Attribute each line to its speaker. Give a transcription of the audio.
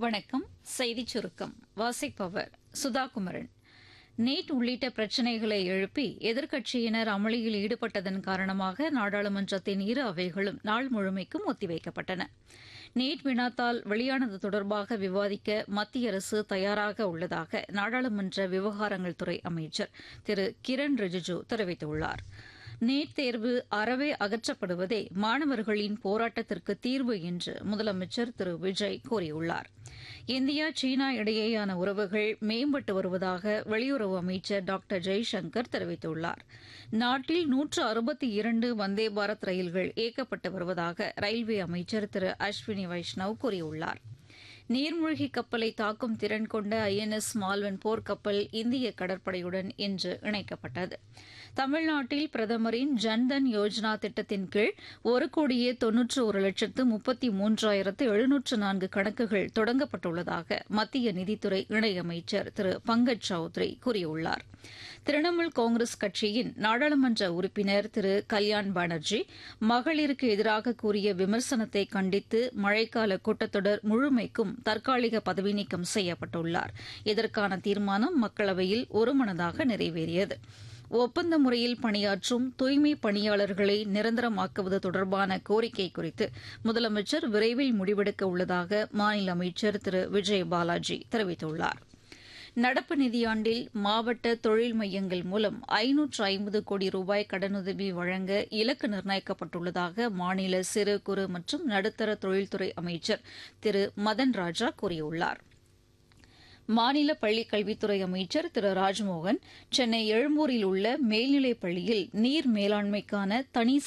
Speaker 1: வணக்கம் செய்திச் சுருக்கம் வாசிப்பவர் சுதா குமரன் நீட் உள்ளிட்ட பிரச்சினைகளை எழுப்பி எதிர்க்கட்சியினர் அமளியில் ஈடுபட்டதன் காரணமாக நாடாளுமன்றத்தின் இரு அவைகளும் நாள் முழுமைக்கும் ஒத்திவைக்கப்பட்டன நீட் வினாத்தால் வெளியானது தொடர்பாக விவாதிக்க மத்திய அரசு தயாராக உள்ளதாக நாடாளுமன்ற விவகாரங்கள் துறை அமைச்சர் திரு கிரண் ரிஜிஜு தெரிவித்துள்ளார் நீட் தேர்வு அறவே அகற்றப்படுவதே மாணவர்களின் போராட்டத்திற்கு தீர்வு என்று முதலமைச்சர் திரு விஜய் கூறியுள்ளார் இந்தியா சீனா இடையேயான உறவுகள் மேம்பட்டு வருவதாக வெளியுறவு அமைச்சர் டாக்டர் ஜெய்சங்கர் தெரிவித்துள்ளார் நாட்டில் நூற்று அறுபத்தி இரண்டு வந்தே பாரத் ரயில்கள் இயக்கப்பட்டு வருவதாக ரயில்வே அமைச்சர் திரு அஸ்வினி வைஷ்ணவ் கூறியுள்ளார் நீர்மூழ்கி கப்பலை தாக்கும் திறன் கொண்ட ஐஎன்எஸ் மால்வன் போர்க்கப்பல் இந்திய கடற்படையுடன் இன்று இணைக்கப்பட்டது தமிழ்நாட்டில் பிரதமரின் ஜன்தன் யோஜனா திட்டத்தின் கீழ் ஒரு கோடியே தொன்னூற்று ஒரு லட்சத்து முப்பத்தி மூன்றாயிரத்து எழுநூற்று நான்கு கணக்குகள் தொடங்கப்பட்டுள்ளதாக மத்திய நிதித்துறை இணையமைச்சர் திரு பங்கஜ் சௌத்ரி கூறியுள்ளார் திரிணாமுல் காங்கிரஸ் கட்சியின் நாடாளுமன்ற உறுப்பினர் திரு கல்யாண் பானர்ஜி மகளிருக்கு எதிராக கூறிய விமர்சனத்தை கண்டித்து மழைக்கால கூட்டத்தொடர் முழுமைக்கும் தற்காலிக பதவி நீக்கம் செய்யப்பட்டுள்ளார் இதற்கான தீர்மானம் மக்களவையில் ஒருமனதாக நிறைவேறியது ஒப்பந்த முறையில் பணியாற்றும் தூய்மை பணியாளர்களை நிரந்தரமாக்குவது தொடர்பான கோரிக்கை குறித்து முதலமைச்சர் விரைவில் முடிவெடுக்க உள்ளதாக மாநில அமைச்சர் திரு விஜய் பாலாஜி தெரிவித்துள்ளார் நடப்பு நிதியாண்டில் மாவட்ட தொழில் மையங்கள் மூலம் ஐநூற்று ஐம்பது கோடி ரூபாய் கடனுதவி வழங்க இலக்கு நிர்ணயிக்கப்பட்டுள்ளதாக மாநில சிறு குறு மற்றும் நடுத்தர தொழில்துறை அமைச்சர் திரு மதன் ராஜா கூறியுள்ளார் மாநில பள்ளிக் கல்வித்துறை அமைச்சர் திரு ராஜ்மோகன் சென்னை எழும்பூரில் உள்ள மேல்நிலைப் பள்ளியில் நீர் மேலாண்மைக்கான தனி